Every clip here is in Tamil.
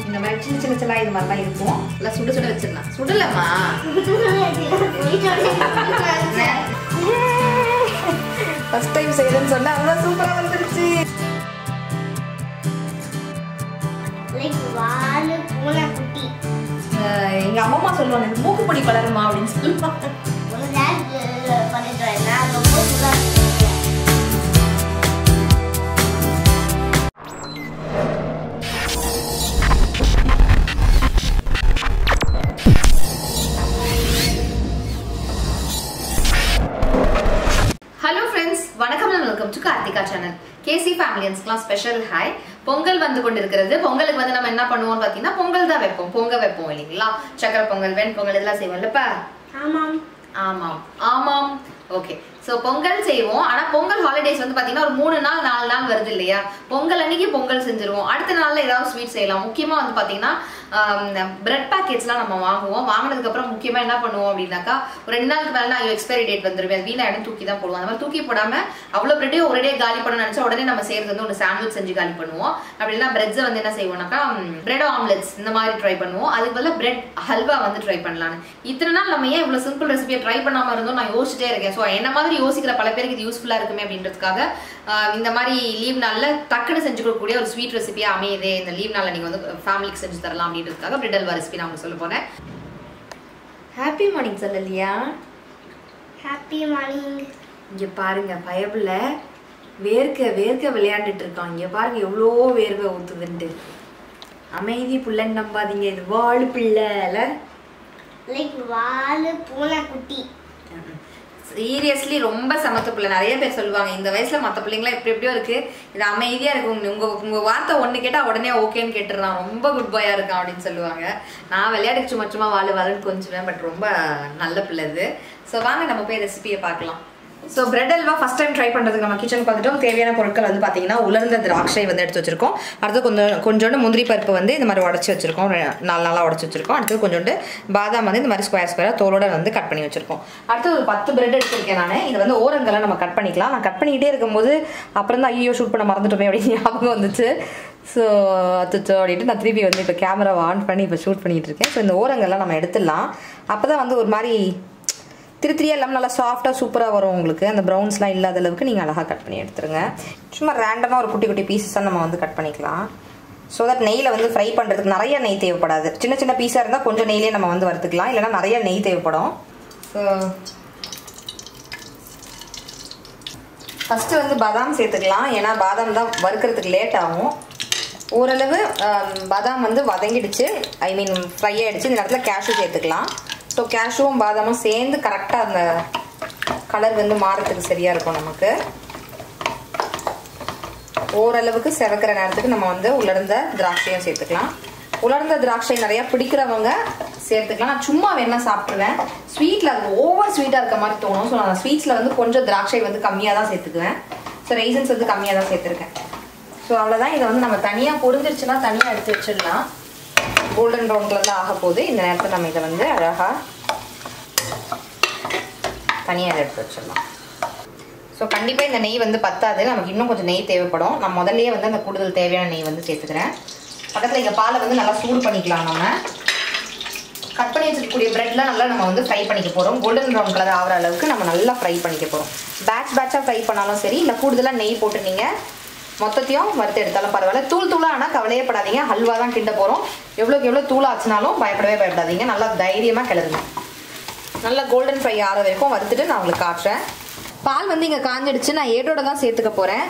இந்த மாதிரி சின்ன சின்ன சின்ன இது மாதிரிலாம் இருக்கும் எல்லாம் சுட சுட வச்சிடலாம் சுடலம்மா ஃபர்ஸ்ட் டைம் செய்யறேன்னு சொன்னா அவ்வளோ சூப்பரா வந்துருச்சு லைக் வாலு பூனை குட்டி அஹ் எங்க அம்மா சொல்லுவாங்க "இது மூக்குப்பொடி கலருமா அப்படின்னு சொல்லுவாங்க ஒரு நேரம் பண்ணிட்டு வரேன் ரொம்ப சூடாக ஹலோ ஃப்ரெண்ட்ஸ் வணக்கம் and welcome to Karthika channel KC ஃபேமிலியன்ஸ்க்குலாம் ஸ்பெஷல் ஹாய் பொங்கல் வந்து கொண்டிருக்கிறது பொங்கலுக்கு வந்து நம்ம என்ன பண்ணுவோம்னு பார்த்தீங்கன்னா பொங்கல் தான் வைப்போம் பொங்க வைப்போம் இல்லைங்களா சக்கரை பொங்கல் வெண் பொங்கல் இதெல்லாம் செய்வோம்லப்பா ஆமாம் ஆமாம் ஆமாம் ஓகே ஸோ பொங்கல் செய்வோம் ஆனா பொங்கல் ஹாலிடேஸ் வந்து பாத்தீங்கன்னா ஒரு மூணு நாள் நாலு நாள் வருது இல்லையா பொங்கல் அன்னைக்கு பொங்கல் செஞ்சிருவோம் அடுத்த நாள்ல ஏதாவது ஸ்வீட் செய்யலாம் முக்கியமா வந்து பாத்தீங்கன்னா பிரெட் பேக்கெட்ஸ்லாம் நம்ம வாங்குவோம் வாங்கினதுக்கு அப்புறம் முக்கியமா என்ன பண்ணுவோம் அப்படின்னாக்கா ஒரு ரெண்டு நாளுக்கு மேல ஐயோ எக்ஸ்பைரி டேட் வந்துருவேன் வீணாயிடும் தூக்கி தான் போடுவோம் அந்த மாதிரி தூக்கி போடாம அவ்வளவு பிரெட்டே ஒரே காலி பண்ண நினைச்சா உடனே நம்ம செய்யறது வந்து ஒரு சாண்ட்விச் செஞ்சு காலி பண்ணுவோம் அப்படின்னா பிரெட்ஸை வந்து என்ன செய்வோம்னாக்கா பிரெட் ஆம்லெட்ஸ் இந்த மாதிரி ட்ரை பண்ணுவோம் அதுக்கு பதிலா பிரெட் ஹல்வா வந்து ட்ரை பண்ணலாம்னு இத்தனை நாள் நம்ம ஏன் இவ்வளவு சிம்பிள் ரெசிபியை ட்ரை பண்ணாம இருந்தோம் நான் யோசிச்சிட்டே இருக்கேன் ஸோ என்ன மாதிரி யோசிக்கிற பல பேருக்கு இது யூஸ்ஃபுல்லா இருக்குமே அப்படின்றதுக்காக ஆஹ் இந்த மாதிரி லீவ் நாள்ல டக்குன்னு செஞ்சு கொடுக்கக்கூடிய ஒரு ஸ்வீட் ரெசிபியா அமையுதே இந்த லீவ் நாள்ல நீங்க வந்து ஃபேமிலிக்கு செஞ்சு தரலாம் அப்படின்றதுக்காக பிரெட் அல்வா ரெசிபி நான் உங்களுக்கு சொல்ல போனேன் ஹாப்பி மார்னிங் சொல்லலையா ஹாப்பி மார்னிங் இங்க பாருங்க பயபுல வேர்க்க வேர்க்க விளையாண்டுட்டு இருக்கான் இங்க பாருங்க எவ்வளோ வேர்வை ஊத்துதுன்ட்டு அமைதி புள்ளன்னு நம்பாதீங்க இது வாழு பிள்ளைல லைக் வாலு பூனை குட்டி சீரியஸ்லி ரொம்ப சமத்து பிள்ளை நிறைய பேர் சொல்லுவாங்க இந்த வயசுல மத்த பிள்ளைங்களாம் எப்படி எப்படியோ இருக்கு இது அமைதியா இருக்கு உங்க உங்க உங்க வார்த்தை ஒண்ணு கேட்டா உடனே ஓகேன்னு கேட்டுறான் ரொம்ப குட் பாயா இருக்கான் அப்படின்னு சொல்லுவாங்க நான் விளையாட்டுக்கு சும்மா சும்மா வாழு வாழுன்னு கொஞ்சுவேன் பட் ரொம்ப நல்ல பிள்ளை இது ஸோ வாங்க நம்ம போய் ரெசிபியை பார்க்கலாம் so bread halwa first time try பண்ணுறதுக்கு நம்ம கிச்சனுக்கு வந்துட்டோம் தேவையான பொருட்கள் வந்து பார்த்தீங்கன்னா உலர்ந்த திராட்சை வந்து எடுத்து வச்சிருக்கோம் அடுத்து கொஞ்சம் கொஞ்சோண்டு முந்திரி பருப்பு வந்து இந்த மாதிரி உடச்சி வச்சிருக்கோம் ரெ- நாலு நாளாக உடச்சி வச்சிருக்கோம் அடுத்தது கொஞ்சோண்டு பாதாம் வந்து இந்த மாதிரி ஸ்கொயர் ஸ்கொயராக தோலோட வந்து கட் பண்ணி வச்சிருக்கோம் அடுத்து ஒரு பத்து பிரெட் எடுத்திருக்கேன் நான் இது வந்து ஓரங்கள்லாம் நம்ம கட் பண்ணிக்கலாம் நான் கட் பண்ணிக்கிட்டே இருக்கும்போது அப்புறம் தான் ஐயோ ஷூட் பண்ண மறந்துட்டோமே அப்படின்னு ஞாபகம் வந்துச்சு ஸோ அச்சோ அப்படின்ட்டு நான் திருப்பி வந்து இப்போ கேமராவை ஆன் பண்ணி இப்போ ஷூட் பண்ணிட்டு இருக்கேன் ஸோ இந்த ஓரங்கள்லாம் நம்ம எடுத்துடலாம் அப்போ தான் வந்து ஒரு மாதிரி திரு திரியா இல்லாமல் நல்லா சாஃப்டாக சூப்பராக வரும் உங்களுக்கு அந்த ப்ரௌன்ஸ்லாம் இல்லாத அளவுக்கு நீங்கள் அழகாக கட் பண்ணி எடுத்துருங்க சும்மா ரேண்டமாக ஒரு குட்டி குட்டி பீசஸாக நம்ம வந்து கட் பண்ணிக்கலாம் ஸோ தட் நெய்யில் வந்து ஃப்ரை பண்ணுறதுக்கு நிறைய நெய் தேவைப்படாது சின்ன சின்ன பீஸாக இருந்தால் கொஞ்சம் நெய்லேயே நம்ம வந்து வறுத்துக்கலாம் இல்லைன்னா நிறைய நெய் தேவைப்படும் ஸோ ஃபஸ்ட்டு வந்து பாதாம் சேர்த்துக்கலாம் ஏன்னா பாதாம் தான் வறுக்கிறதுக்கு லேட் ஆகும் ஓரளவு ஆம், பாதாம் வந்து வதங்கிடுச்சு ஐ மீன் ஃப்ரை ஆயிடுச்சு இந்த இடத்துல கேஷ்யூ சேர்த்துக்கலாம் ஸோ கேஷ்யூவும் பாதாமும் சேர்ந்து கரெக்டாக அந்த கலர் வந்து மாறத்துக்கு சரியாக இருக்கும் நமக்கு ஓரளவுக்கு செவக்கிற நேரத்துக்கு நம்ம வந்து உலர்ந்த திராட்சையும் சேர்த்துக்கலாம் உலர்ந்த திராட்சை நிறைய பிடிக்கிறவங்க சேர்த்துக்கலாம் நான் சும்மா வேணா சாப்பிட்ருவேன் ஸ்வீட்டில் அது ஓவர் ஸ்வீட்டாக இருக்க மாதிரி தோணும் ஸோ நான் ஸ்வீட்ஸில் வந்து கொஞ்சம் திராட்சை வந்து கம்மியாக தான் சேர்த்துக்குவேன் ஸோ ரைசன்ஸ் வந்து கம்மியாக தான் சேர்த்துருக்கேன் ஸோ அவ்வளோதான் இதை வந்து நம்ம தனியாக பொரிஞ்சிருச்சுன்னா தனியாக எடுத்து வச்சிடலாம் கோல்டன் ப்ரௌன் கலரில் ஆக போகுது இந்த நேரத்தில் நம்ம இதை வந்து அழகாக தனியாக எடுத்து வச்சிடலாம் ஸோ கண்டிப்பாக இந்த நெய் வந்து பத்தாது நமக்கு இன்னும் கொஞ்சம் நெய் தேவைப்படும் நான் முதல்லயே வந்து அந்த கூடுதல் தேவையான நெய் வந்து சேர்த்துக்கிறேன் பக்கத்தில் இங்கே பாலை வந்து நல்லா சூடு பண்ணிக்கலாம் நம்ம கட் பண்ணி வச்சிருக்கக்கூடிய பிரெட்லாம் நல்லா நம்ம வந்து ஃப்ரை பண்ணிக்க போகிறோம் கோல்டன் ப்ரௌன் கலர் ஆகிற அளவுக்கு நம்ம நல்லா ஃப்ரை பண்ணிக்க போகிறோம் பேட்ச் பேட்சாக ஃப்ரை பண்ணாலும் சரி இல்லை கூடுதலாக நெய் போட்டு நீங்கள் மொத்தத்தையும் வறுத்து எடுத்தாலும் பரவாயில்ல தூள் தூளாக ஆனால் கவலையே படாதீங்க ஹல்வா தான் கிண்ட போகிறோம் எவ்வளோக்கு எவ்வளோ தூள் ஆச்சுனாலும் பயப்படவே பயப்படாதீங்க நல்லா தைரியமாக கிளறுங்க நல்லா கோல்டன் ஃப்ரை ஆகிற வரைக்கும் வறுத்துட்டு நான் உங்களுக்கு காட்டுறேன் பால் வந்து இங்கே காஞ்சிடுச்சு நான் ஏடோட தான் சேர்த்துக்க போகிறேன்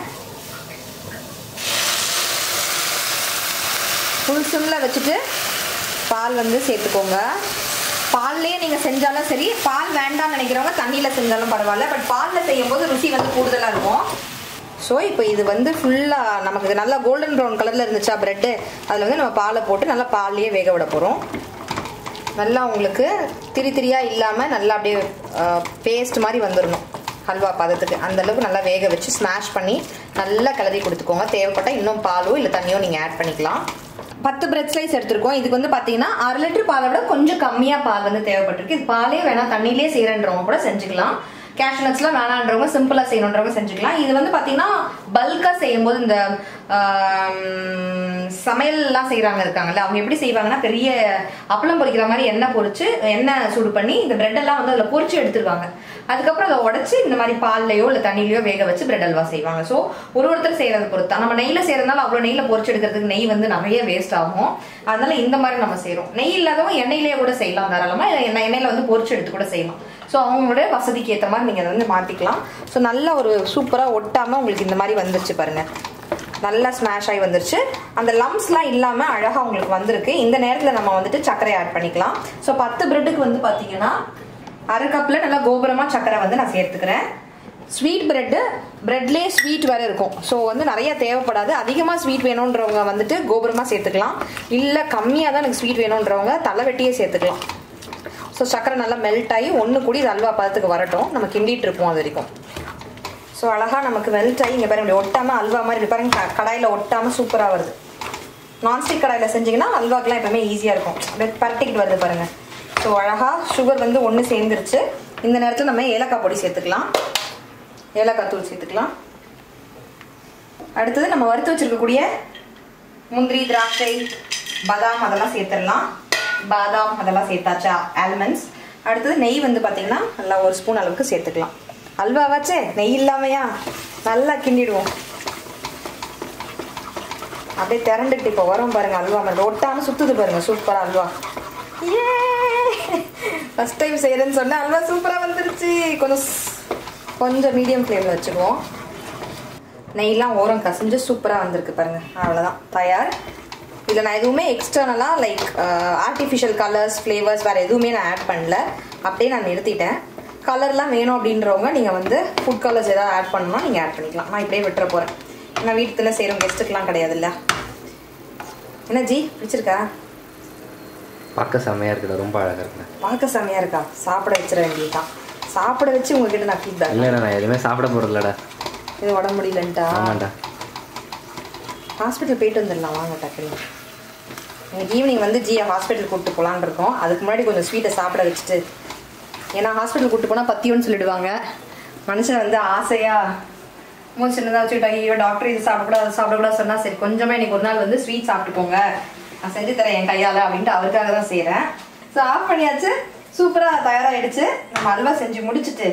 ஃபுல் சிம்மில் வச்சுட்டு பால் வந்து சேர்த்துக்கோங்க பால்லையே நீங்கள் செஞ்சாலும் சரி பால் வேண்டாம்னு நினைக்கிறவங்க தண்ணியில் செஞ்சாலும் பரவாயில்ல பட் பாலில் செய்யும்போது ருசி வந்து கூடுதலாக இருக்கும் ஸோ இப்போ இது வந்து ஃபுல்லாக நமக்கு நல்லா கோல்டன் ப்ரௌன் கலரில் இருந்துச்சா ப்ரெட்டு அதில் வந்து நம்ம பாலை போட்டு நல்லா பால்லையே வேக விட போகிறோம் நல்லா உங்களுக்கு திரி திரியாக இல்லாமல் நல்லா அப்படியே பேஸ்ட் மாதிரி வந்துடணும் ஹல்வா பதத்துக்கு அந்த அளவுக்கு நல்லா வேக வச்சு ஸ்மாஷ் பண்ணி நல்லா கிளறி கொடுத்துக்கோங்க தேவைப்பட்டால் இன்னும் பாலோ இல்லை தண்ணியோ நீங்கள் ஆட் பண்ணிக்கலாம் பத்து பிரெட் ஸ்லைஸ் எடுத்திருக்கோம் இதுக்கு வந்து பார்த்தீங்கன்னா அரை லிட்டர் பாலை விட கொஞ்சம் கம்மியாக பால் வந்து தேவைப்பட்டிருக்கு இது பாலே வேணாம் தண்ணியிலே செய்கிறன்றவங்க கூட செஞ்சுக்கலாம் கேஷ்நட்ஸ்லாம் வேணான்றவங்க சிம்பிளாக செய்யணுன்றவங்க செஞ்சுக்கலாம் இது வந்து பார்த்தீங்கன்னா பல்காக செய்யும்போது இந்த ஆம், சமையல்லாம் செய்கிறாங்க இருக்காங்கல்ல அவங்க எப்படி செய்வாங்கன்னா பெரிய அப்பளம் பொரிக்கிற மாதிரி எண்ணெய் பொரிச்சு எண்ணெய் சூடு பண்ணி இந்த bread எல்லாம் வந்து அதில் பொரிச்சு எடுத்துருவாங்க அதுக்கப்புறம் அதை உடச்சி இந்த மாதிரி பால்லையோ இல்லை தண்ணிலையோ வேக வச்சு பிரெட் அல்வா செய்வாங்க ஸோ ஒரு ஒருத்தர் செய்யறது பொறுத்து நம்ம நெய்யில் செய்யறதுனால அவ்வளோ நெய்யில் பொரிச்சு எடுக்கிறதுக்கு நெய் வந்து நிறைய வேஸ்ட் ஆகும் அதனால இந்த மாதிரி நம்ம செய்கிறோம் நெய் இல்லாதவங்க எண்ணெயிலேயே கூட செய்யலாம் தாராளமாக இல்லை எண்ணெய் எண்ணெயில் வந்து பொரிச்சு எடுத்து கூட செய்யலாம் ஸோ அவங்களோட வசதிக்கு ஏற்ற மாதிரி நீங்கள் அதை வந்து மாற்றிக்கலாம் ஸோ நல்ல ஒரு சூப்பராக ஒட்டாமல் உங்களுக்கு இந்த மாதிரி வந்துருச்சு பாருங்க நல்லா ஸ்மாஷ் ஆகி வந்துருச்சு அந்த லம்ஸ்லாம் இல்லாமல் அழகாக உங்களுக்கு வந்திருக்கு இந்த நேரத்தில் நம்ம வந்துட்டு சர்க்கரை ஆட் பண்ணிக்கலாம் ஸோ பத்து பிரெட்டுக்கு வந்து பார்த்தீங்கன்னா அரை கப்பில் நல்லா கோபுரமாக சர்க்கரை வந்து நான் சேர்த்துக்கிறேன் ஸ்வீட் பிரெட்டு பிரெட்லேயே ஸ்வீட் வேறு இருக்கும் ஸோ வந்து நிறைய தேவைப்படாது அதிகமாக ஸ்வீட் வேணுன்றவங்க வந்துட்டு கோபுரமாக சேர்த்துக்கலாம் இல்லை கம்மியாக தான் எனக்கு ஸ்வீட் வேணுன்றவங்க தலை வெட்டியே சேர்த்துக்கலாம் ஸோ சர்க்கரை நல்லா மெல்ட் ஆகி ஒன்று கூடி இது அல்வா பதத்துக்கு வரட்டும் நம்ம கிண்டிட்டு இருப்போம் அது வரைக்கும் ஸோ அழகாக நமக்கு மெல்ட் ஆகி இங்கே பாருங்க இப்படி ஒட்டாமல் அல்வா மாதிரி இப்படி பாருங்க க- கடாயில் ஒட்டாமல் சூப்பராக வருது நான்ஸ்டிக் கடாயில் செஞ்சீங்கன்னா அல்வாக்கெலாம் எப்பவுமே ஈஸியாக இருக்கும் அப்படியே பரட்டிக்கிட்டு வருது பாருங்க ஸோ அழகாக சுகர் வந்து ஒன்று சேர்ந்துருச்சு இந்த நேரத்தில் நம்ம ஏலக்காய் பொடி சேர்த்துக்கலாம் ஏலக்காய் தூள் சேர்த்துக்கலாம் அடுத்தது நம்ம வறுத்து வச்சிருக்கக்கூடிய முந்திரி திராட்சை பாதாம் அதெல்லாம் சேர்த்துடலாம் பாதாம் அதெல்லாம் சேர்த்தாச்சா ஆல்மண்ட்ஸ் அடுத்தது நெய் வந்து பார்த்தீங்கன்னா நல்லா ஒரு ஸ்பூன் அளவுக்கு சேர்த்துக்கலாம் அல்வா வச்சே நெய் இல்லாமையா நல்லா கிண்டிடுவோம் அப்படியே திரண்டுட்டு இப்போ வரும் பாருங்க அல்வா மாதிரி ஒட்டாம சுத்துது பாருங்க சூப்பரா அல்வா ஏ ஃபர்ஸ்ட் டைம் செய்யறேன்னு சொன்னேன் அல்வா சூப்பரா வந்துருச்சு கொஞ்சம் ஸ்- கொஞ்சம் மீடியம் ஃப்ளேம்ல வச்சுக்குவோம் நெய்லாம் ஓரம் கசிஞ்சு சூப்பராக வந்திருக்கு பாருங்க அவ்வளோதான் தயார் இதில் நான் எதுவுமே எக்ஸ்டர்னலாக லைக் ஆர்டிஃபிஷியல் கலர்ஸ் ஃப்ளேவர்ஸ் வேறு எதுவுமே நான் ஆட் பண்ணல அப்படியே நான் நிறுத்திட்டேன் கலர்லாம் வேணும் அப்படின்றவங்க நீங்கள் வந்து ஃபுட் கலர்ஸ் ஏதாவது ஆட் பண்ணணும்னா நீங்கள் ஆட் பண்ணிக்கலாம் நான் இப்படியே விட்டுற போகிறேன் ஏன்னா வீட்டுல செய்கிறோம் கெஸ்ட்டுக்கெலாம் கிடையாதுல்ல என்ன ஜி பிடிச்சிருக்கா பார்க்க செம்மையாக இருக்குடா ரொம்ப அழகாக இருக்குண்ணே பார்க்க செமையாக இருக்கா சாப்பிட வச்சிட வேண்டியதுதான் சாப்பிட வச்சு உங்ககிட்ட நான் ஃபீட்பேக் இல்லைடா நான் எதுவுமே சாப்பிட போகிறதில்லடா இது உடம்பு முடியலன்ட்டா ஆமாண்டா ஹாஸ்பிட்டல் போயிட்டு வந்துடலாம் வாங்க டக்குனு இன்னைக்கு ஈவினிங் வந்து ஜியை ஹாஸ்பிட்டல் கூப்பிட்டு போகலான்னு இருக்கோம் அதுக்கு முன்னாடி கொஞ்சம் ஸ்வீட்டை சாப்பிட வச்சுட்டு ஏன்னா ஹாஸ்பிட்டல் கூப்பிட்டு போனால் பத்தியோன்னு சொல்லிடுவாங்க மனுஷன் வந்து ஆசையாக மூணு சின்னதாக வச்சுக்கிட்டு ஐயோ டாக்டர் இது சாப்பிடக்கூடாது அது சாப்பிடக்கூடாது சொன்னால் சரி கொஞ்சமாக இன்னைக்கு ஒரு நாள் வந்து ஸ்வீட் சாப்பிட்டு போங்க நான் செஞ்சு தரேன் என் கையால் அப்படின்ட்டு அவருக்காக தான் செய்கிறேன் ஸோ ஆஃப் பண்ணியாச்சு சூப்பராக தயாராகிடுச்சு நம்ம அல்வா செஞ்சு முடிச்சிட்டு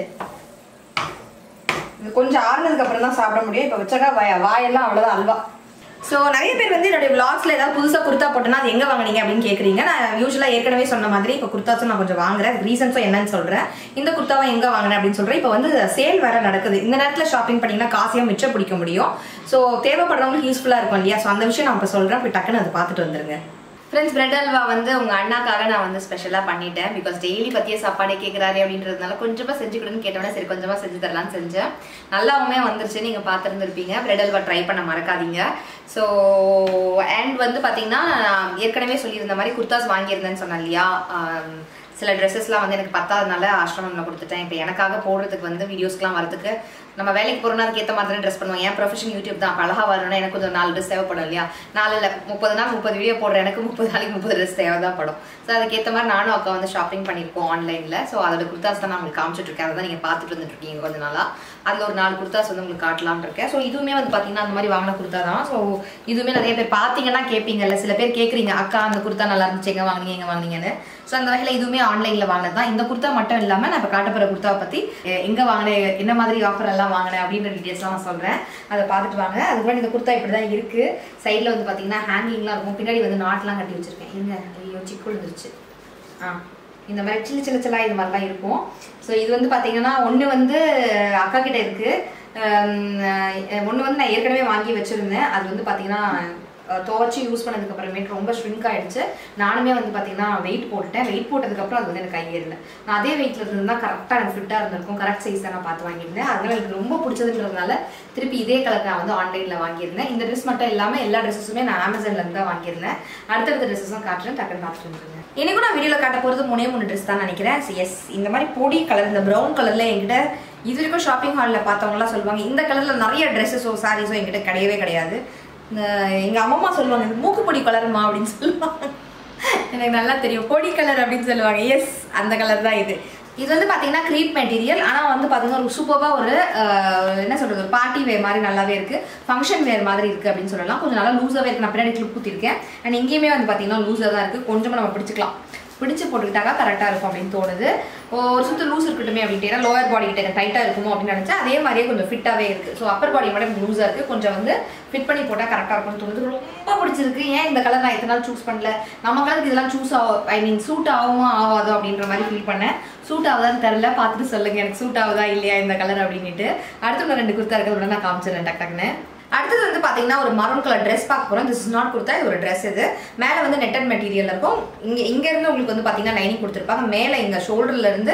இது கொஞ்சம் ஆறுனதுக்கு அப்புறம் தான் சாப்பிட முடியும் இப்போ வச்சாக்கா வாய வாயெல்லாம் அவ்வளோதான் அல்வா ஸோ நிறைய பேர் வந்து என்னுடைய vlogsல ஏதாவது புதுசாக குர்த்தா போட்டோன்னா அது எங்கே வாங்குனீங்க அப்படின்னு கேட்குறீங்க நான் யூஸ்வலாக ஏற்கனவே சொன்ன மாதிரி இப்போ குர்த்தாஸும் நான் கொஞ்சம் வாங்குறேன் ரீசன்ஸும் என்னன்னு சொல்கிறேன் இந்த குர்த்தாவை எங்கே வாங்கினேன் அப்படின்னு சொல்கிறேன் இப்போ வந்து சேல் வேற நடக்குது இந்த நேரத்தில் ஷாப்பிங் பண்ணிங்கன்னா காசையும் மிச்சம் பிடிக்க முடியும் ஸோ தேவைப்படுறவங்களுக்கு யூஸ்ஃபுல்லாக இருக்கும் இல்லையா ஸோ அந்த விஷயம் நான் இப்போ சொல்கிறேன் போய் டக்குன்னு அதை பார்த்துட்டு வந்துருங்க ஃப்ரெண்ட்ஸ் பிரெட் அல்வா வந்து உங்க அண்ணாக்காக நான் வந்து ஸ்பெஷலாக பண்ணிட்டேன் பிகாஸ் டெய்லி பத்திய சாப்பாடே கேட்குறாரு அப்படின்றதுனால கொஞ்சமா செஞ்சு கொடுன்னு கேட்டோன்னே சரி கொஞ்சமா செஞ்சு தரலாம்னு செஞ்சேன் நல்லாவுமே வந்துருச்சு நீங்க பார்த்துருந்துருப்பீங்க பிரெட் அல்வா ட்ரை பண்ண மறக்காதீங்க ஸோ அண்ட் வந்து பாத்தீங்கன்னா நான் ஏற்கனவே சொல்லியிருந்த மாதிரி குர்தாஸ் வாங்கியிருந்தேன்னு சொன்னேன் இல்லையா ஆம், சில ட்ரெஸ்ஸஸ்லாம் வந்து எனக்கு பத்தாதனால ஆசிரமம்ல கொடுத்துட்டேன் இப்போ எனக்காக போடுறதுக்கு வந்து வீடியோஸ்க்குலாம் வரதுக்கு நம்ம வேலைக்கு போகிறோம்னா அதுக்கு ஏற்ற மாதிரி ட்ரெஸ் பண்ணுவோம் என் ப்ரொஃபஷன் யூடியூப் தான் அப்ப அழகா வரணும்னா எனக்கு கொஞ்சம் நாலு ட்ரெஸ் தேவைப்படும் இல்லையா நாலு இல்லை முப்பது நாள் முப்பது வீடியோ போடுற எனக்கு முப்பது நாளைக்கு முப்பது ட்ரெஸ் தேவை தான் படும் ஸோ அதுக்கேற்ற மாதிரி நானும் அக்கா வந்து ஷாப்பிங் பண்ணியிருக்கோம் ஆன்லைனில் ஸோ அதோட குர்தாஸ் தான் நான் உங்களுக்கு காமிச்சிட்டு இருக்கேன் அதை தான் நீங்கள் பார்த்துட்டு வந்துட்டு இருக்கீங்க கொஞ்ச நாளாக அதில் ஒரு நாலு குர்தாஸ் வந்து உங்களுக்கு காட்டலாம்னு இருக்கேன் ஸோ இதுவுமே வந்து பார்த்தீங்கன்னா அந்த மாதிரி வாங்கின குர்தா தான் ஸோ இதுவுமே நிறைய பேர் பார்த்தீங்கன்னா கேட்பீங்கல்ல சில பேர் கேட்குறீங்க அக்கா அந்த குர்தா நல்லா இருந்துச்சு எங்கே வாங்குனீங்க எங்கே வாங்குனீங்கன்னு ஸோ அந்த வகையில் இதுவுமே ஆன்லைனில் வாங்கினது தான் இந்த குர்தா மட்டும் இல்லாமல் நான் இப்போ காட்டப்போகிற குர்தாவை பற்றி எங்கே வாங்கினேன் என்ன மாதிரி ஆஃபர் எல்லாம் வாங்கினேன் அப்படின்ற டீட்டெயில்ஸ்லாம் நான் சொல்கிறேன் அதை பார்த்துட்டு வாங்க அதுக்கு முன்னாடி இந்த குர்தா இப்படி தான் இருக்குது சைடில் வந்து பார்த்தீங்கன்னா ஹேங்கிங்லாம் இருக்கும் பின்னாடி வந்து நாட்லாம் கட்டி வச்சிருக்கேன் இருங்க ஐயோ சிக்கு விழுந்துருச்சு ஆ இந்த மாதிரி சின்ன சின்ன சில்லா இது மாதிரிலாம் இருக்கும் ஸோ இது வந்து பார்த்தீங்கன்னா ஒன்று வந்து அக்கா கிட்ட இருக்கு ஒன்று வந்து நான் ஏற்கனவே வாங்கி வச்சிருந்தேன் அது வந்து பார்த்தீங்கன்னா அஹ், துவைச்சு யூஸ் பண்ணதுக்கு அப்புறமேட்டு ரொம்ப ஷ்ரிங்க் ஆயிடுச்சு நானுமே வந்து பார்த்தீங்கன்னா வெயிட் போட்டுட்டேன் வெயிட் போட்டதுக்கப்புறம் அது வந்து எனக்கு கையேறல நான் அதே வெயிட்ல இருந்தால் கரெக்டாக எனக்கு ஃபிட்டாக இருந்திருக்கும் கரெக்ட் சைஸ் தான் நான் பார்த்து வாங்கியிருந்தேன் அதனால எனக்கு ரொம்ப பிடிச்சதுன்றதுனால திருப்பி இதே கலர் நான் வந்து ஆன்லைனில் வாங்கியிருந்தேன் இந்த ட்ரெஸ் மட்டும் இல்லாமல் எல்லா ட்ரெஸ்ஸஸுமே நான் அமேசான்ல இருந்து தான் வாங்கியிருந்தேன் அடுத்தடுத்த ட்ரெஸ்ஸஸும் காட்டுறேன் டக்குன்னு பார்த்துட்டு வந்துருங்க எனக்கும் நான் வீடியோவில் காட்ட போகிறது மூணே மூணு ட்ரெஸ் தான் நினைக்கிறேன் எஸ் இந்த மாதிரி பொடி கலர் இந்த ப்ரௌன் கலரில் என்கிட்ட இது வரைக்கும் ஷாப்பிங் ஹாலில் பார்த்தவங்கலாம் சொல்லுவாங்க இந்த கலரில் நிறைய ட்ரெஸ்ஸஸோ சாரீஸோ என்கிட்ட கிடையவே கிடையாது இந்த எங்கள் அம்மம்மா சொல்லுவாங்க இது மூக்குப்பொடி கலருமா அப்படின்னு சொல்லுவாங்க எனக்கு நல்லா தெரியும் பொடி கலர் அப்படின்னு சொல்லுவாங்க எஸ் அந்த கலர் தான் இது இது வந்து பாத்தீங்கன்னா க்ரீப் மெட்டீரியல் ஆனா வந்து பாத்தீங்கன்னா ஒரு சூப்பராக ஒரு அஹ், என்ன சொல்றது ஒரு பார்ட்டி வேர் மாதிரி நல்லாவே இருக்கு ஃபங்க்ஷன் வேர் மாதிரி இருக்கு அப்படின்னு சொல்லலாம் கொஞ்சம் நல்லா லூஸாவே இருக்கு நான் பின்னாடி கிளிப் குத்திருக்கேன் அண்ட் இங்கேயுமே வந்து பாத்தீங்கன்னா லூஸாக தான் இருக்கு கொஞ்சமா நம்ம பிடிச்சிக்கலாம் பிடிச்சு போட்டுக்கிட்டாக்கா கரெக்டாக இருக்கும் அப்படின்னு தோணுது ஒரு சுத்து லூஸ் இருக்கட்டுமே அப்படின்ட்டு ஏன்னா லோயர் பாடி கிட்ட டைட்டாக இருக்குமோ அப்படின்னு நினச்சா அதே மாதிரியே கொஞ்சம் ஃபிட்டாகவே இருக்குது ஸோ அப்பர் பாடி மட்டும் லூஸாக இருக்குது கொஞ்சம் வந்து ஃபிட் பண்ணி போட்டால் கரெக்டாக இருக்கும்னு தோணுது ரொம்ப பிடிச்சிருக்கு ஏன் இந்த கலர் நான் இத்தனை நாள் சூஸ் பண்ணல நம்ம கலருக்கு இதெல்லாம் சூஸ் ஆகும் ஐ மீன் சூட் ஆகுமா ஆகாதோ அப்படின்ற மாதிரி ஃபீல் பண்ணேன் சூட் ஆகுதான்னு தெரில பார்த்துட்டு சொல்லுங்க எனக்கு சூட் ஆகுதா இல்லையா இந்த கலர் அப்படின்ட்டு அடுத்து நான் ரெண்டு குர்த்தா இருக்கிறத நான் காமிச்சிடுறேன் டக் டக்குன்னு அடுத்தது வந்து பாத்தீங்கன்னா ஒரு மரூன் கலர் ட்ரெஸ் பார்க்க போறோம் திஸ் இஸ் நாட் கொடுத்தா இது ஒரு ட்ரெஸ் இது மேல வந்து நெட்டட் மெட்டீரியல் இருக்கும் இங்க இங்க இருந்து உங்களுக்கு வந்து பாத்தீங்கன்னா லைனிங் கொடுத்துருப்பாங்க மேல இங்க ஷோல்டர்ல இருந்து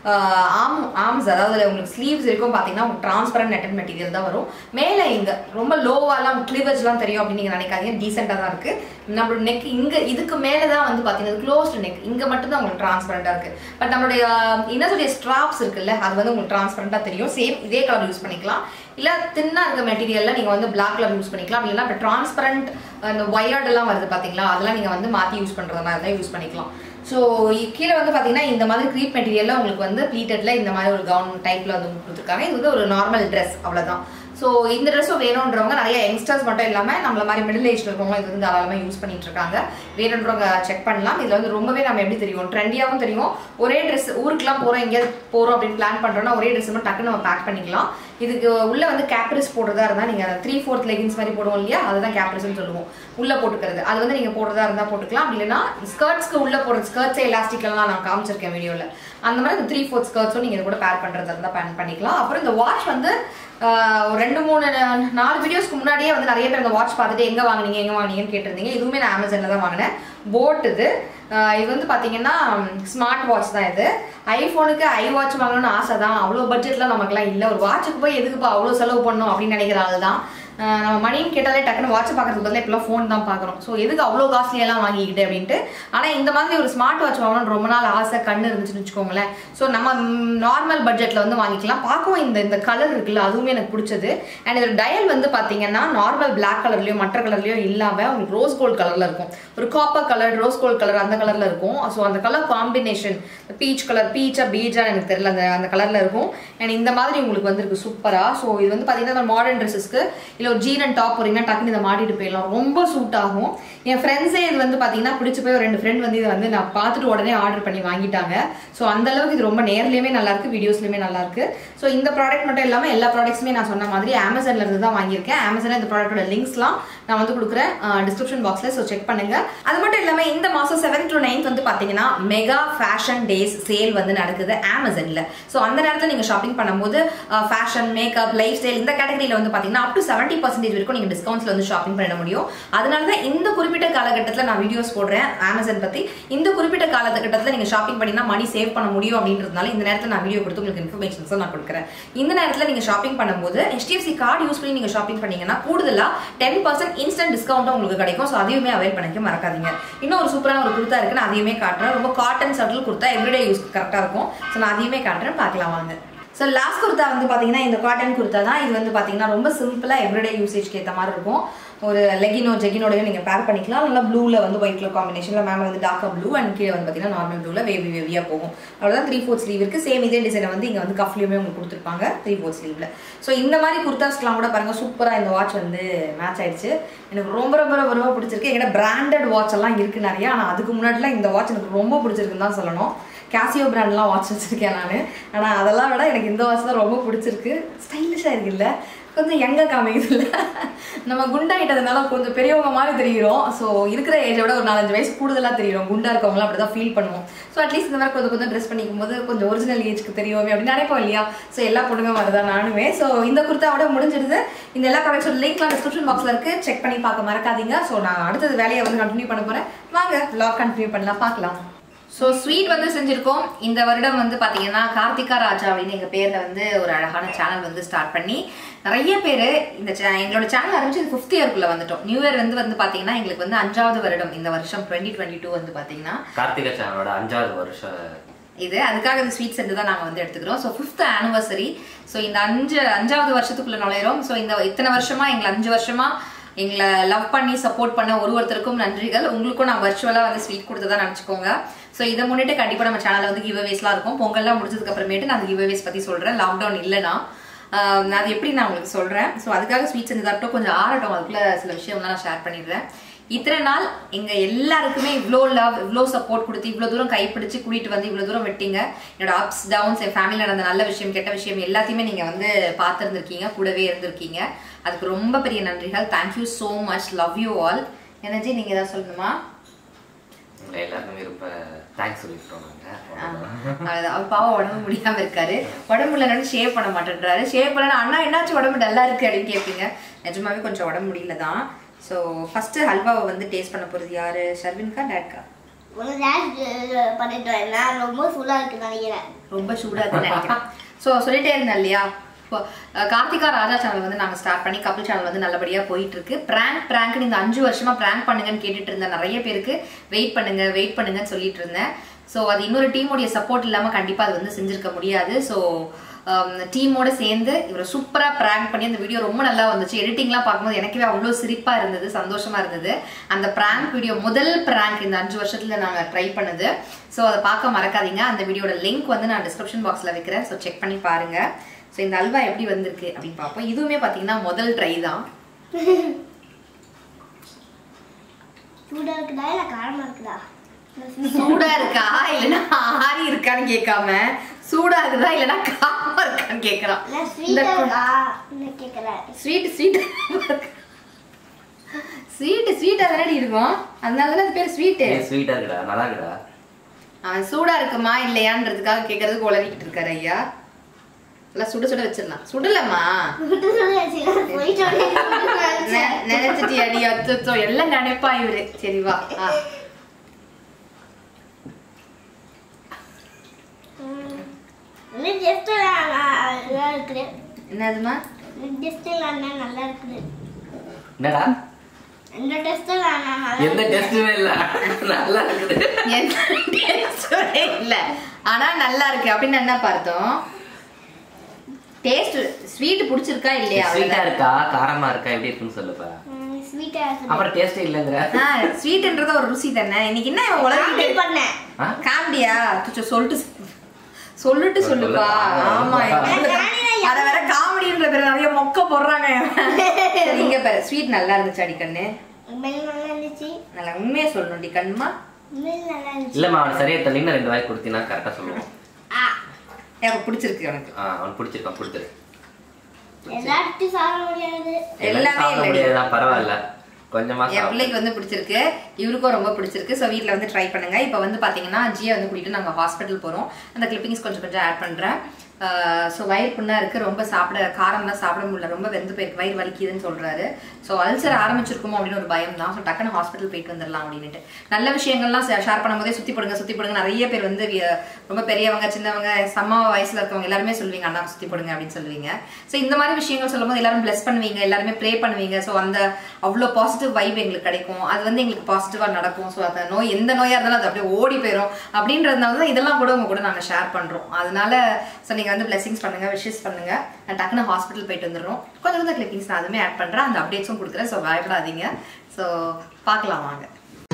ஆம் ஆர்ம்ஸ் அதாவது உங்களுக்கு ஸ்லீவ்ஸ் இருக்கும் பாத்தீங்கன்னா உங்களுக்கு டிரான்ஸ்பரண்ட் நெட்டட் மெட்டீரியல் தான் வரும் மேல இங்க ரொம்ப லோவாலாம் கிளிவர்ஸ்லாம் தெரியும் அப்படின்னு நீங்க நினைக்காதீங்க டீசெண்டா தான் இருக்கு நம்மளோட நெக் இங்க இதுக்கு மேல தான் வந்து பாத்தீங்கன்னா க்ளோஸ்ட் நெக் இங்க மட்டும் தான் உங்களுக்கு டிரான்ஸ்பரண்டா இருக்கு பட் நம்மளுடைய என்ன சொல்லிய ஸ்ட்ராப்ஸ் இருக்குல்ல அது வந்து உங்களுக்கு டிரான்ஸ்பரண்டா தெரியும் சேம் இதே கலர் யூஸ் பண்ணிக்கலாம் இல்ல தின்னா இருக்க மெட்டீரியல்ல நீங்க வந்து பிளாக் கலர் யூஸ் பண்ணிக்கலாம் இல்லைன்னா இப்போ டிரான்ஸ்பரண்ட் அந்த ஒயர்ட் எல்லாம் வருது பாத்தீங்களா அதெல்லாம் நீங்க வந்து மாத்தி யூஸ் பண்றதா இருந்தால் யூஸ் பண்ணிக்கலாம் ஸோ கீழே வந்து பார்த்தீங்கன்னா இந்த மாதிரி க்ரீப் மெட்டீரியல்ல உங்களுக்கு வந்து ப்ளீட்டட்ல இந்த மாதிரி ஒரு கவுன் டைப்ல வந்து கொடுத்துருக்காங்க இது வந்து ஒரு நார்மல் ட்ரெஸ் அவ்வளவுதான் ஸோ இந்த ட்ரெஸ்ஸும் வேணுன்றவங்க நிறைய யங்ஸ்டர்ஸ் மட்டும் இல்லாமல் நம்மள மாதிரி மிடில் ஏஜ்ல இருக்கவங்க இது வந்து தாராளமாக யூஸ் பண்ணிட்டு இருக்காங்க வேணுன்றவங்க செக் பண்ணலாம் இதில் வந்து ரொம்பவே நம்ம எப்படி தெரியும் ட்ரெண்டியாகவும் தெரியும் ஒரே ட்ரெஸ் ஊருக்குலாம் போகிறோம் எங்கேயாவது போகிறோம் அப்படின்னு பிளான் பண்ணுறோம்னா ஒரே ட்ரெஸ் மட்டும் டக்குன்னு நம்ம பேக் பண்ணிக்கலாம் இதுக்கு உள்ள வந்து கேப்ரிஸ் போடுறதா இருந்தால் நீங்கள் த்ரீ ஃபோர்த் லெகின்ஸ் மாதிரி போடுவோம் இல்லையா அதுதான் கேப்ரிஸ்னு சொல்லுவோம் உள்ள போட்டுக்கிறது அது வந்து நீங்கள் போடுறதா இருந்தால் போட்டுக்கலாம் அப்படி இல்லைன்னா ஸ்கர்ட்ஸ்க்கு உள்ள போடுற ஸ்கர்ட்ஸ் எலாஸ்டிக்கெல்லாம் நான் காமிச்சிருக்கேன் வீடியோவில் அந்த மாதிரி இந்த த்ரீ ஃபோர்த் ஸ்கர்ட்ஸும் நீங்கள் இது கூட பேர் பண்ணுறதா இருந்தால் பேன் பண்ணிக்கலாம் அப்புறம் இந்த வாட்ச் வந்து ஆஹ், ஒரு ரெண்டு மூணு நா- நாலு வீடியோஸ்க்கு முன்னாடியே வந்து நிறைய பேர் இந்த வாட்ச் பார்த்துட்டு எங்கே வாங்குனீங்க எங்கே வாங்குனீங்கன்னு கேட்டிருந்தீங்க இதுவுமே நான் அமேசானில் தான் வாங்கினேன் போட் இது ஆஹ், இது வந்து பார்த்தீங்கன்னா ஸ்மார்ட் வாட்ச் தான் இது ஐஃபோனுக்கு ஐ வாட்ச் வாங்கணும்னு ஆசை தான் அவ்வளோ பட்ஜெட்லாம் நமக்குலாம் இல்லை ஒரு வாட்சுக்கு போய் எதுக்குப்பா அவ்வளோ செலவு பண்ணணும் அப்படின்னு நினைக்கிற ஆள் தான் ஆஹ் நம்ம மணின்னு கேட்டாலே டக்குன்னு வாட்ச் பார்க்கறதுக்கு பதிலாக இப்பெல்லாம் ஃபோன் தான் பார்க்குறோம் ஸோ எதுக்கு அவ்வளோ காஸ்ட்லி எல்லாம் வாங்கிக்கிட்டு அப்படின்ட்டு ஆனால் இந்த மாதிரி ஒரு ஸ்மார்ட் வாட்ச் வாங்கணும்னு ரொம்ப நாள் ஆசை கண்ணு இருந்துச்சுன்னு வச்சுக்கோங்களேன் ஸோ நம்ம நார்மல் பட்ஜெட்டில் வந்து வாங்கிக்கலாம் பார்க்கவும் இந்த இந்த கலர் இருக்குல்ல அதுவுமே எனக்கு பிடிச்சது அண்ட் இதோட டயல் வந்து பார்த்தீங்கன்னா நார்மல் பிளாக் கலர்லையோ மற்ற கலர்லையோ இல்லாமல் உங்களுக்கு ரோஸ் கோல்ட் கலரில் இருக்கும் ஒரு copper colour rose gold colour அந்த கலரில் இருக்கும் ஸோ அந்த கலர் காம்பினேஷன் பீச் கலர் பீச்சா பீஜா எனக்கு தெரியல அந்த அந்த கலரில் இருக்கும் அண்ட் இந்த மாதிரி உங்களுக்கு வந்திருக்கு சூப்பராக ஸோ இது வந்து பார்த்தீங்கன்னா மாடர்ன் ட்ரெஸ்ஸஸ்க்கு இல்லை ஒரு ஜீன் அண்ட் டாப் போறீங்கன்னா டக்குன்னு இதை மாட்டிட்டு போயிடலாம் ரொம்ப சூட் ஆகும் என் ஃப்ரெண்ட்ஸே இது வந்து பார்த்தீங்கன்னா பிடிச்சி போய் ஒரு ரெண்டு ஃப்ரெண்ட் வந்து இதை வந்து நான் பார்த்துட்டு உடனே ஆர்டர் பண்ணி வாங்கிட்டாங்க ஸோ அந்த அளவுக்கு இது ரொம்ப நேர்லையுமே நல்லா இருக்கு வீடியோஸ்லையுமே நல்லா இருக்கு ஸோ இந்த ப்ராடக்ட் மட்டும் இல்லாமல் எல்லா ப்ராடக்ட்ஸுமே நான் சொன்ன மாதிரி அமேசான்ல இருந்து தான் வாங்கியிருக்கேன் அமேசானில் இந்த ப்ராடக்ட்டோட லிங்க்ஸ்லாம் நான் வந்து கொடுக்குறேன் டிஸ்கிரிப்ஷன் பாக்ஸில் ஸோ செக் பண்ணுங்க அது மட்டும் இல்லாமல் இந்த மாதம் செவன் டு நைன்த் வந்து பார்த்தீங்கன்னா மெகா ஃபேஷன் டேஸ் சேல் வந்து நடக்குது அமேசானில் ஸோ அந்த நேரத்தில் நீங்கள் ஷாப்பிங் பண்ணும்போது ஃபேஷன் மேக்கப் லைஃப் ஸ்டைல் இந்த கேட்டகரியில் வந்து பார்த்தீங்கன்னா அப் டு செவன்ட்டி பர்சன்டேஜ் வரைக்கும் நீங்கள் டிஸ்கவுண்ட்ஸில் வந்து ஷாப்பிங் பண்ண முடியும் அதனால தான் இந்த குறிப்பிட்ட காலகட்டத்தில் நான் வீடியோஸ் போடுறேன் அமேசான் பற்றி இந்த குறிப்பிட்ட காலகட்டத்தில் நீங்கள் ஷாப்பிங் பண்ணினா மணி சேவ் பண்ண முடியும் அப்படின்றதுனால இந்த நேரத்தில் நான் வீடியோ கொடுத்து உங்களுக்கு இன்ஃபர்மேஷன்ஸ் நான் கொடுக்குறேன் இந்த நேரத்தில் நீங்கள் ஷாப்பிங் பண்ணும்போது HDFC கார்டு யூஸ் பண்ணி நீங்கள் ஷாப்பிங் பண்ணீங்கன்னா கூடுதலாக டென் பர்சன்ட் இன்ஸ்டன்ட் டிஸ்கவுண்ட்டும் உங்களுக்கு கிடைக்கும் ஸோ அதையுமே அவைல் பண்ணிக்க மறக்காதீங்க இன்னும் ஒரு சூப்பரான ஒரு குர்த்தா இருக்கு நான் அதையுமே காட்டுறேன் ரொம்ப காட்டன் சட்டில் குர்த்தா எவ்ரிடே யூஸ் கரெக்டாக இருக்கும் ஸோ நான் அதையுமே காட்டுறேன் பார்க்கலாம் வாங்க ஸோ லாஸ்ட் குர்த்தா வந்து பார்த்தீங்கன்னா இந்த காட்டன் குர்த்தா தான் இது வந்து பார்த்தீங்கன்னா ரொம்ப சிம்பிளாக எவ்ரிடே யூசேஜ்க்கு ஏற்ற மாதிரி இருக்கும் ஒரு லெகினோ ஜெகினோடையும் நீங்கள் பேர் பண்ணிக்கலாம் நல்லா ப்ளூவில் வந்து ஒயிட் கலர் காம்பினேஷனில் மேலே வந்து டார்க்காக ப்ளூ அண்ட் கீழே வந்து பார்த்தீங்கன்னா நார்மல் ப்ளூவில் வேவி வேவியாக போகும் அவ்வளோதான் த்ரீ ஃபோர்த் ஸ்லீவ் இருக்குது சேம் இதே டிசைனை வந்து இங்கே வந்து கஃப்லையுமே உங்களுக்கு கொடுத்துருப்பாங்க த்ரீ ஃபோர்த் ஸ்லீவில் ஸோ இந்த மாதிரி குர்தாஸ்க்குலாம் கூட பாருங்கள் சூப்பராக இந்த வாட்ச் வந்து மேட்ச் ஆயிடுச்சு எனக்கு ரொம்ப ரொம்ப ரொம்ப ரொம்ப பிடிச்சிருக்கு என்கிட்ட பிராண்டட் வாட்ச் எல்லாம் இருக்குது நிறையா ஆனால் அதுக்கு முன்னாடிலாம் இந்த வாட்ச் எனக்கு ரொம்ப பிடிச்சிருக்குன்னு தான் சொல்லணும் கேசியோ பிராண்ட்லாம் வாட்ச் வச்சிருக்கேன் நான் ஆனால் அதெல்லாம் விட எனக்கு இந்த வாட்ச் தான் ரொம்ப பிடிச்சிருக்கு ஸ்டைலிஷாக இருக்குல்ல கொஞ்சம் எங்க காமிக்குது இல்லை நம்ம குண்டாயிட்டதுனால கொஞ்சம் பெரியவங்க மாதிரி தெரிகிறோம் ஸோ இருக்கிற ஏஜை விட ஒரு நாலஞ்சு வயசு கூடுதலாக தெரியும் குண்டா இருக்கவங்களாம் அப்படி தான் ஃபீல் பண்ணுவோம் ஸோ அட்லீஸ்ட் இந்த மாதிரி கொஞ்சம் கொஞ்சம் ட்ரெஸ் பண்ணிக்கும் போது கொஞ்சம் ஒரிஜினல் ஏஜ்க்கு தெரியுமே அப்படின்னு நினைப்போம் இல்லையா ஸோ எல்லா பொண்ணுங்க மாதிரி தான் நானுமே ஸோ இந்த குர்த்தாவோட முடிஞ்சிடுது இந்த எல்லா ப்ராடக்ட்ஸோட லிங்க்லாம் டிஸ்கிரிப்ஷன் பாக்ஸில் இருக்கு செக் பண்ணி பார்க்க மறக்காதீங்க ஸோ நான் அடுத்தது வேலையை வந்து கண்டினியூ பண்ண போகிறேன் வாங்க vlog கண்டினியூ பண்ணலாம் பார்க்கலாம் ஸோ ஸ்வீட் வந்து செஞ்சிருக்கோம் இந்த வருடம் வந்து பார்த்தீங்கன்னா கார்த்திகா ராஜா அப்படின்னு எங்கள் பேரில் வந்து ஒரு அழகான சேனல் வந்து ஸ்டார்ட் பண்ணி நிறைய பேர் இந்த cha- எங்களோட சேனல் ஆரம்பிச்சு இது ஃபிஃப்த் இயர்க்குள்ள வந்துட்டோம் நியூ இயர் வந்து வந்து பார்த்தீங்கன்னா எங்களுக்கு வந்து அஞ்சாவது வருடம் இந்த வருஷம் டுவெண்ட்டி டுவெண்ட்டி டூ வந்து பார்த்தீங்கன்னா கார்த்திகா சேனலோட அஞ்சாவது வருஷம் இது அதுக்காக இந்த ஸ்வீட் செஞ்சு தான் நாங்கள் வந்து எடுத்துக்கிறோம் ஸோ ஃபிஃப்த் ஆனிவர்சரி ஸோ இந்த அஞ்சு அஞ்சாவது வருஷத்துக்குள்ள நுழையிறோம் ஸோ இந்த இத்தனை வருஷமா எங்களை அஞ்சு வருஷமா எங்களை லவ் பண்ணி சப்போர்ட் பண்ண ஒரு ஒருத்தருக்கும் நன்றிகள் உங்களுக்கும் நான் வர்ச்சுவலாக வந்து ஸ்வீட் கொடுத்ததா நினச்சிக்கோங்க ஸோ இதை முன்னிட்டு கண்டிப்பாக நம்ம சேனலில் வந்து கிவ்அவேஸ்லாம் இருக்கும் பொங்கல்லாம் முடிச்சதுக்கு அப்புறமேட்டு நான் அந்த கிவ்அவேஸ் பற்றி சொல்கிறேன் லாக்டவுன் இல்லைனா ஆஹ் நான் அது எப்படி நான் உங்களுக்கு சொல்கிறேன் ஸோ அதுக்காக ஸ்வீட் செஞ்சதாகட்டும் கொஞ்சம் ஆறட்டும் அதுக்குள்ள சில விஷயம்லாம் நான் ஷேர் பண்ணிடுறேன் இத்தனை நாள் எங்க எல்லாருக்குமே இவ்வளோ லவ் இவ்வளோ சப்போர்ட் கொடுத்து இவ்வளோ தூரம் கைப்பிடிச்சு கூட்டிட்டு வந்து இவ்வளோ தூரம் விட்டீங்க என்னோட அப்ஸ் டவுன்ஸ் என் ஃபேமிலியில் நடந்த நல்ல விஷயம் கெட்ட விஷயம் எல்லாத்தையுமே நீங்க வந்து பார்த்துருந்துருக்கீங்க கூடவே இருந்திருக்கீங்க அதுக்கு ரொம்ப பெரிய நன்றிகள் thank you so much love you all energy நீங்க ஏதாவது சொல்லணுமா உங்களை எல்லாருக்குமே ரொம்ப தேங்க்ஸ் சொல்லிக்கிறோம் நாங்கள் அது அவர் பாவம் உடம்பு முடியாம இருக்காரு உடம்பு இல்லைன்னு ஷேவ் பண்ண மாட்டேன்றாரு ஷேவ் பண்ணா அண்ணா என்னாச்சு உடம்பு டல்லா இருக்கு அப்படின்னு கேட்பீங்க நிஜமாவே கொஞ்சம் உடம்பு முடியல தான் ஸோ ஃபர்ஸ்ட் ஹல்வாவை வந்து டேஸ்ட் பண்ண போறது யாரு ஷர்வின்கா டேட்கா ஒரு டேஷ் பண்ணிட்டு வரேன் நான் ரொம்ப ஃபுல்லாக இருக்குன்னு நினைக்கிறேன் ரொம்ப சூடா இருக்குன்னு நினைக்கிறேன் ஸோ சொல்லிட்டே இருந்தேன் இல்லையா இப்போ அஹ், கார்த்திகா ராஜா சேனல் வந்து நாங்கள் ஸ்டார்ட் பண்ணி கபில் சேனல் வந்து நல்லபடியா போயிட்டு இருக்கு பிராங்க் பிராங்க்னு இந்த அஞ்சு வருஷமா பிராங்க் பண்ணுங்கன்னு கேட்டுட்டு இருந்தேன் நிறைய பேருக்கு வெயிட் பண்ணுங்க வெயிட் பண்ணுங்கன்னு சொல்லிட்டு இருந்தேன் ஸோ அது இன்னொரு டீமுடைய சப்போர்ட் இல்லாம கண்டிப்பா அது வந்து செஞ்சிருக்க முடியாது ஸோ டீமோட சேர்ந்து இவரை சூப்பரா பிராங்க் பண்ணி அந்த வீடியோ ரொம்ப நல்லா வந்துச்சு எடிட்டிங்லாம் பார்க்கும்போது எனக்கே அவ்வளோ சிரிப்பா இருந்தது சந்தோஷமா இருந்தது அந்த பிராங்க் வீடியோ முதல் பிராங்க் இந்த அஞ்சு வருஷத்துல நாங்க ட்ரை பண்ணது ஸோ அதை பார்க்க மறக்காதீங்க அந்த வீடியோட லிங்க் வந்து நான் டிஸ்கிரிப்ஷன் பாக்ஸ்ல வைக்கிறேன் ஸோ செக் பண்ணி பாருங்க ஸோ இந்த அல்வா எப்படி வந்திருக்கு அப்படின்னு பார்ப்போம் இதுவுமே பார்த்தீங்கன்னா முதல் ட்ரை தான் சூடாக இருக்குதா இல்லை காரமாக இருக்குதா சூடா இருக்கா இல்லைன்னா ஆறி இருக்கான்னு கேட்காம சூடா இருக்குதா இல்லைன்னா காமா இருக்கான்னு கேட்கறான் இல்லை ஸ்வீட்டாக இருக்கா கேட்குறேன் ஸ்வீட் ஸ்வீட் ஸ்வீட் ஸ்வீட்டா தானடி இருக்கும் அதனால தானே அது பேர் ஸ்வீட்டு ஸ்வீட்டாக இருக்குடா நல்லா இருக்குடா அவன் சூடா இருக்குமா இல்லையான்றதுக்காக கேட்கறதுக்கு உளறிக்கிட்டு இருக்காரு ஐயா எல்லாம் சுட சுட வச்சிடலாம் சுடலம்மா விட்டு சொல்லி வச்சுக்கிறேன் போயிட்டு நெ- நினைச்சிட்டு அடி அச்சோ எல்லாம் நினைப்பா இவரு சரி வா ஆ. இன்னும் டெஸ்ட் நல்லா இருக்குது என்னதுமா இன்னும் டெஸ்ட் எல்லாம் நல்லா இருக்குது என்னடா இந்த டெஸ்ட் நல்லா எந்த டெஸ்ட்டுமே இல்லை நல்லா இருக்குது எந்த டேஸ்டே இல்ல ஆனா நல்லா இருக்கு அப்படின்னு என்ன பார்த்தோம் டேஸ்ட் ஸ்வீட் பிடிச்சிருக்கா இல்லையா ஸ்வீட்டாக இருக்கா காரமா இருக்கா எப்படி இருக்குன்னு சொல்லுப்பா ஸ்வீட்டாக இருக்குது அப்புறம் டேஸ்டே இல்லைங்கிற ஸ்வீட்ன்றது ஒரு ருசி தானே இன்னைக்கு என்ன இவன் உலகிட்டு காமெடி பண்ணேன் ஆ? காமெடியா துச்சோ சொல்லிட்டு சொல்லிட்டு சொல்லுப்பா ஆமா அத வேற காமெடின்ற பேர் நிறைய மொக்க போடுறாங்க சரி, இங்க பாரு ஸ்வீட் நல்லா இருந்துச்சு அடி கண்ணு உண்மையில நல்லா இருந்துச்சு நல்லா உண்மையா சொல்லணும்டி கண்ணுமா உண்மையில நல்லா இருந்துச்சு இல்லைம்மா அவன் சரியா தெரியல ரெண்டு வாய் கொடுத்தீங்கன்னா கரெக்டாக சொல்லுவான் ஆ எனக்கு பிடிச்சிருக்கு எனக்கு ஆ அவன் பிடிச்சிருக்கான் பிடிச்சிரு எல்லாத்தையும் சாப்பிட முடியாது எல்லாமே சாப்பிட இல்லடி. முடியாதுதான் பரவாயில்ல கொஞ்சமா என் சாப்பிடு. பிள்ளைக்கு வந்து பிடிச்சிருக்கு இவருக்கும் ரொம்ப பிடிச்சிருக்கு ஸோ வீட்டில் வந்து ட்ரை பண்ணுங்க இப்போ வந்து பார்த்தீங்கன்னா ஜியை வந்து கூட்டிட்டு நாங்கள் ஹாஸ்பிட்டல் போகிறோம் அந்த கிளிப்பிங்ஸ் கொஞ்சம் கொஞ்சம் ஆட் பண்ணுறேன் ஸோ வயிறு புண்ணாக இருக்குது ரொம்ப சாப்பிட காரம்லாம் சாப்பிட முடியல ரொம்ப வெந்து போயிருக்கு வயிறு வலிக்குதுன்னு சொல்கிறாரு ஸோ அல்சர் ஆரம்பிச்சிருக்குமோ அப்படின்னு ஒரு பயம் தான் ஸோ டக்குன்னு ஹாஸ்பிட்டல் போயிட்டு வந்துடலாம் அப்படின்ட்டு நல்ல விஷயங்கள்லாம் ஷேர் பண்ணும்போதே சுற்றி போடுங்க சுற்றி போடுங்க நிறைய பேர் வந்து வி- ரொம்ப பெரியவங்க சின்னவங்க சம வயசில் இருக்கவங்க எல்லாருமே சொல்லுவீங்க அண்ணா சுற்றி போடுங்க அப்படின்னு சொல்லுவீங்க ஸோ இந்த மாதிரி விஷயங்கள் சொல்லும்போது எல்லாரும் bless பண்ணுவீங்க எல்லாருமே ப்ரே பண்ணுவீங்க ஸோ அந்த அவ்வளோ பாசிட்டிவ் வைப் எங்களுக்கு கிடைக்கும் அது வந்து எங்களுக்கு பாசிட்டிவாக நடக்கும் ஸோ அந்த நோய் எந்த நோயாக இருந்தாலும் அது அப்படியே ஓடி போயிடும் அப்படின்றதுனால தான் இதெல்லாம் கூட உங்க கூட நாங்கள் ஷேர் பண்ணுறோம் அதனால ஸோ நீங்கள் வந்து blessings பண்ணுங்க விஷஸ் பண்ணுங்க நான் டக்குன்னு ஹாஸ்பிட்டல் போயிட்டு வந்துடுறோம் கொஞ்சம் கொஞ்சம் கிளிப்பிங்ஸ் நான் அதுவுமே ஆட் பண்ணுறேன் அந்த அப்டேட்ஸும் கொடுக்குறேன் ஸோ பயப்படாதீங்க ஸோ பார்க்கலாம் வாங்க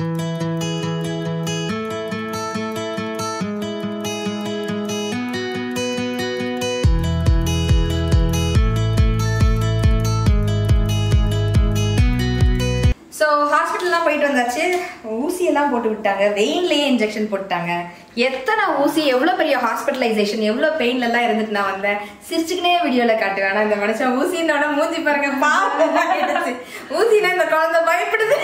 ஸோ ஹாஸ்பிட்டல்லாம் போயிட்டு வந்தாச்சு ஊசியெல்லாம் போட்டு விட்டாங்க வெயின்லேயே இன்ஜெக்ஷன் போட்டாங்க எத்தனை ஊசி எவ்வளோ பெரிய ஹாஸ்பிட்டலைசேஷன் எவ்வளோ பெயின்லலாம் இருந்துட்டு நான் வந்தேன் சிரிச்சுக்கினே வீடியோவில் காட்டுவேன் ஆனால் இந்த மனுஷன் ஊசினோட மூஞ்சி பாருங்க பாவம் ஆயிடுச்சு ஊசினா இந்த குழந்தை பயப்படுது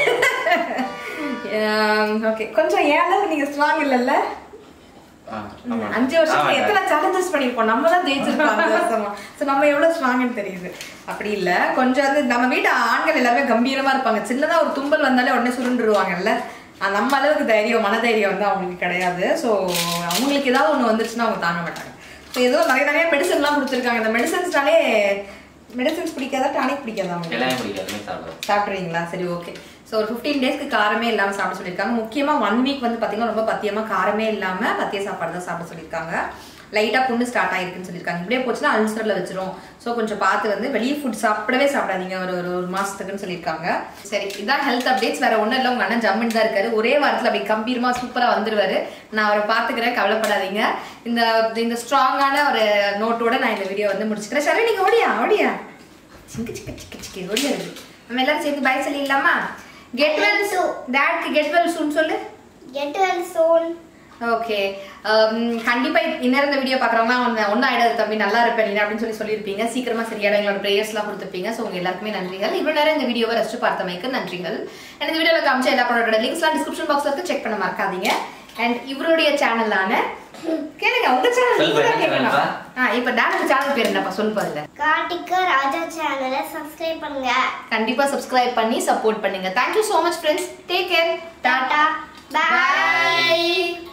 ஓகே கொஞ்சம் ஏன் அளவு நீங்கள் ஸ்ட்ராங் இல்லைல்ல ஆ, ஆமா. அஞ்சு வருஷத்துல ஆமாடா. எத்தனை சேலஞ்சஸ் பண்ணிருப்போம் நம்ம தான் ஜெயிச்சிருக்கோம் அஞ்சு வருஷமா சோ நம்ம எவ்வளவு ஸ்ட்ராங்னு தெரியுது அப்படி இல்ல கொஞ்சம் வந்து நம்ம வீட்டு ஆண்கள் எல்லாருமே கம்பீரமா இருப்பாங்க சின்னதா ஒரு தும்பல் வந்தாலே உடனே சுருண்டுருவாங்கல்ல ஆஹ் நம்ம அளவுக்கு தைரியம் மனதைரியம் வந்து அவங்களுக்கு கிடையாது ஸோ அவங்களுக்கு ஏதாவது ஒண்ணு வந்துருச்சுன்னா அவங்க தாங்க மாட்டாங்க ஸோ ஏதோ நிறைய நிறைய மெடிசன்லாம் கொடுத்துருக்காங்க இந்த மெடிசன்ஸ்னாலே மெடிசன்ஸ் பிடிக்காதா டானிக் பிடிக்காதா உங்களுக்கு எல்லாமே பிடிக்காதுமே சாப்பிடுவேன் சாப்பிட்றீங்களா சரி ஓகே ஸோ ஒரு ஃபிஃப்டீன் டேஸ்க்கு காரமே இல்லாமல் சாப்பிட சொல்லியிருக்காங்க முக்கியமாக ஒன் வீக் வந்து பார்த்தீங்கன்னா ரொம்ப பத்தியமாக காரமே இல்லாமல் பத்திய சாப்பாடு தான் சாப்பிட சொல்லியிருக்காங்க லைட்டாக புண்ணு ஸ்டார்ட் ஆயிருக்குன்னு சொல்லியிருக்காங்க இப்படியே போச்சுன்னா அல்சரில் வச்சிரும் ஸோ கொஞ்சம் பார்த்து வந்து வெளியே ஃபுட் சாப்பிடவே சாப்பிடாதீங்க ஒரு ஒரு ஒரு மாசத்துக்குன்னு சொல்லியிருக்காங்க சரி இதான் ஹெல்த் அப்டேட்ஸ் வேற ஒன்றும் இல்லை உங்க அண்ணன் ஜம்முன்னு தான் இருக்காரு ஒரே வாரத்தில் அப்படி கம்பீரமா சூப்பராக வந்துருவாரு நான் அவரை பார்த்துக்கிறேன் கவலைப்படாதீங்க இந்த இந்த ஸ்ட்ராங்கான ஒரு நோட்டோட நான் இந்த வீடியோ வந்து முடிச்சுக்கிறேன் சரி நீங்க ஓடியா ஓடியா சிங்கு சிக்க சிக்க சிக்க ஓடியா இருக்கு நம்ம எல்லாரும் சேர்ந்து பை சொல்லிடலாமா கெட் வெல் சூ டேட்க்கு கெட் வெல் சூன் சொல்லு Get well soon. ஓகே கண்டிப்பா இன்னும் இந்த வீடியோ பாக்குறவங்க ஒன்னு ஒன்னும் ஆயிடாது தம்பி நல்லா இருப்பேன் நீ அப்படின்னு சொல்லி சொல்லியிருப்பீங்க சீக்கிரமா சரியான எங்களோட ப்ரேயர்ஸ்லாம் கொடுத்துருப்பீங்க ஸோ உங்க எல்லாருக்குமே நன்றிகள் இவ்வளவு நேரம் இந்த வீடியோவை ரசிச்சு பார்த்தமைக்கு நன்றிகள் அண்ட் இந்த வீடியோவில் காமிச்ச எல்லா ப்ராடக்டோட லிங்க்ஸ்லாம் டிஸ்கிரிப்ஷன் பாக்ஸ்ல இருக்கு செக் பண்ண மறக்காதீங்க அண்ட் இவருடைய சேனலான கேளுங்க உங்க சேனல் நீங்க தான் கேட்கணும் ஆ இப்போ டேரக்ட் சேனல் பேர் என்னப்பா சொல் பாருங்க கார்த்திகா ராஜா சேனலை சப்ஸ்கிரைப் பண்ணுங்க கண்டிப்பா சப்ஸ்கிரைப் பண்ணி சப்போர்ட் பண்ணுங்க thank you so much friends take care tata பாய்